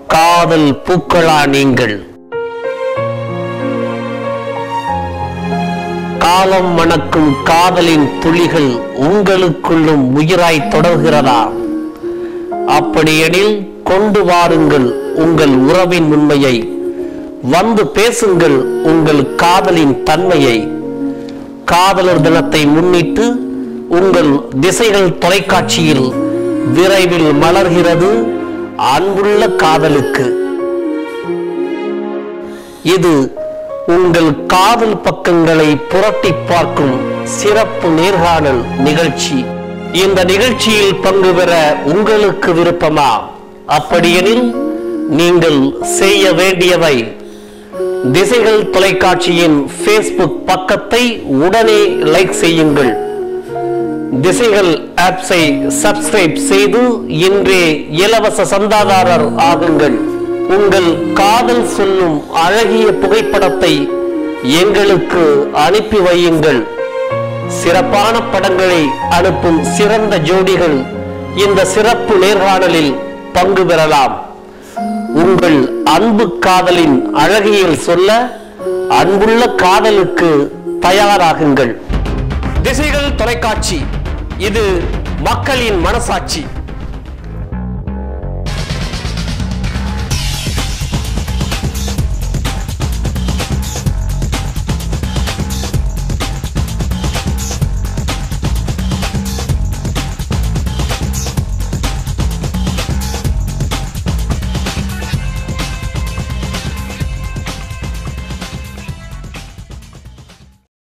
காதல் பூக்களா நீங்கள் காலம் மணக்கும் காதலின் துளிகள் உங்களுக்குள்ளும் உயிராய் தொடர்கிறதா அப்படியெனில் கொண்டு வாருங்கள் உங்கள் உறவின் உண்மையை வந்து பேசுங்கள் உங்கள் காதலின் தன்மையை காதலர் தினத்தை முன்னிட்டு உங்கள் திசைகள் தொலைக்காட்சியில் விரைவில் மலர்கிறது அன்புள்ள காதலுக்கு இது உங்கள் காதல் பக்கங்களை புரட்டி பார்க்கும் சிறப்பு நேர்காணல் நிகழ்ச்சி இந்த நிகழ்ச்சியில் பங்கு பெற உங்களுக்கு விருப்பமா அப்படியெனில் நீங்கள் செய்ய வேண்டியவை திசைகள் தொலைக்காட்சியின் ஃபேஸ்புக் பக்கத்தை உடனே லைக் செய்யுங்கள் திசைகள் ஆப்ஸை சப்ஸ்கிரைப் செய்து இன்றே இலவச சந்தாதாரர் ஆகுங்கள் உங்கள் காதல் சொல்லும் அழகிய புகைப்படத்தை எங்களுக்கு அனுப்பி வையுங்கள் சிறப்பான படங்களை அனுப்பும் சிறந்த ஜோடிகள் இந்த சிறப்பு நேர்காணலில் பங்கு பெறலாம் உங்கள் அன்பு காதலின் அழகியல் சொல்ல அன்புள்ள காதலுக்கு தயாராகுங்கள் திசைகள் தொலைக்காட்சி இது மக்களின் மனசாட்சி